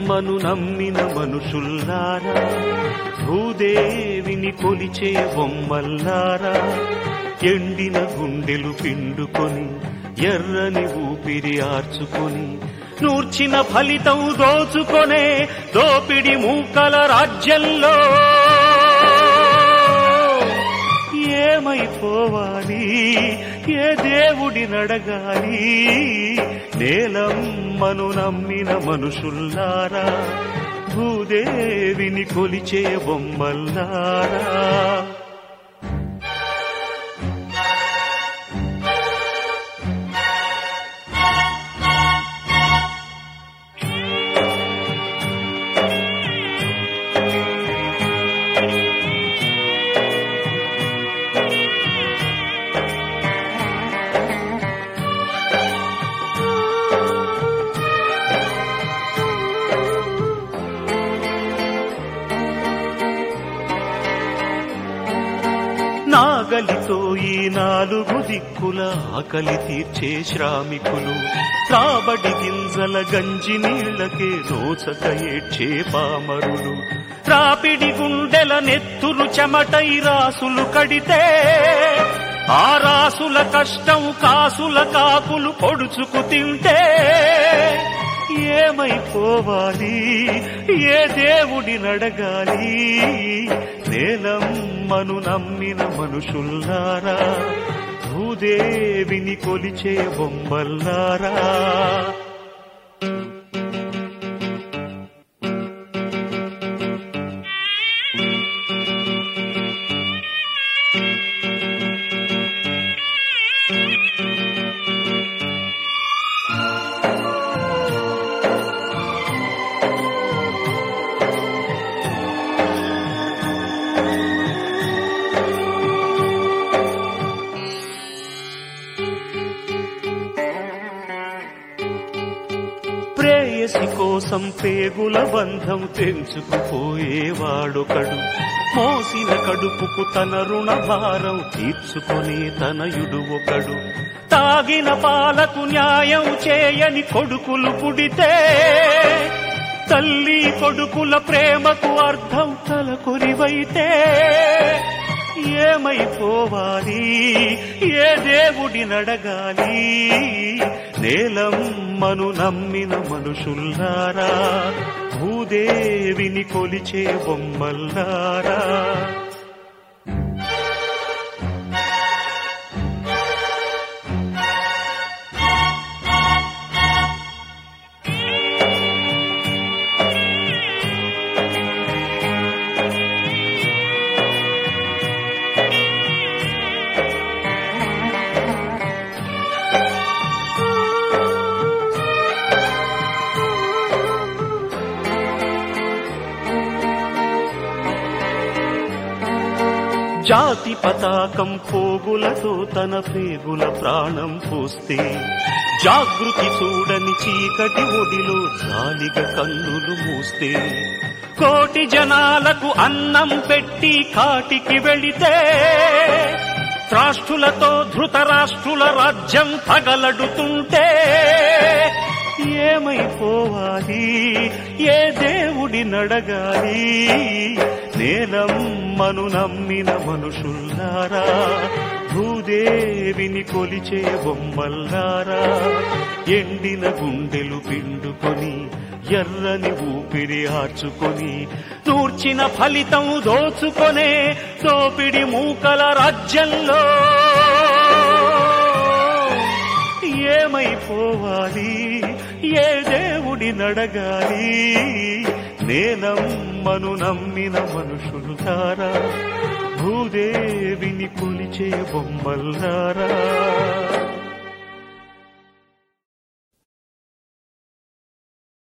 నేలమ్మను నమ్మిన మనుషుల్లారా భూదేవిని కొలిచే బొమ్మల్లారా ఎండిన గుండెలు పిండుకొని ఎర్రని ఊపిరి ఆర్చుకొని నూర్చిన ఫలితం దోచుకొనే దోపిడి మూకల రాజ్యంలో ఏమైపోవాలి ఏ దేవుడి నడగాలి నేలమ్మను నమ్మిన మనుషుల్లారా భూదేవిని కొలిచే బొమ్మల్లారా నాగలితో ఈ నాలుగు దిక్కుల ఆకలి తీర్చే శ్రామికులు రాబడి గింజల గంజి నీళ్లకే నోచక ఏడ్చే పామరులు రాపిడి గుండెల నెత్తురు చెమటై రాసులు కడితే ఆ రాసుల కష్టం కాసుల కాకులు పొడుచుకు తింటే ఏమైపోవాలి ఏ దేవుడి నడగాలి నేలమ్మను నమ్మిన మనుషుల్లారా భూదేవిని కొలిచే బొమ్మల్లారా ప్రేయసి కోసం పేగుల బంధం తెంచుకుపోయేవాడొకడు మోసిన కడుపుకు తన రుణ భారం తీర్చుకొని తనయుడు ఒకడు తాగిన పాలకు న్యాయం చేయని కొడుకులు పుడితే తల్లి కొడుకుల ప్రేమకు అర్థం తల కొరివైతే ఏమైపోవాలి ఏ దేవుడి నడగాలి నేలమ్మను నమ్మిన మనుషుల్లారా భూదేవిని కొలిచే బొమ్మల్లారా జాతి పతాకం పోగులతో తన పేగుల ప్రాణం పోస్తే జాగృతి చూడని చీకటి ఒడిలో జాలిగా కన్నులు మూస్తే కోటి జనాలకు అన్నం పెట్టి కాటికి వెళితే రాష్ట్రులతో ధృతరాష్ట్రుల రాజ్యం తగలడుతుంటే ఏమైపోవాలి ఏ దేవుడి నడగాలి నేలమ్మను నమ్మిన మనుషుల్లారా భూదేవిని కొలిచే బొమ్మల్లారా ఎండిన గుండెలు పిండుకొని ఎర్రని ఊపిరి ఆర్చుకొని నూర్చిన ఫలితం దోచుకొనే దోపిడి మూకల రాజ్యంలో ఏమైపోవాలి ఏ దేవుడి నడగాలి నేనమ్మను నమ్మిన మనుషులుతారా భూదేవిని కొలిచే బొమ్మల్లారా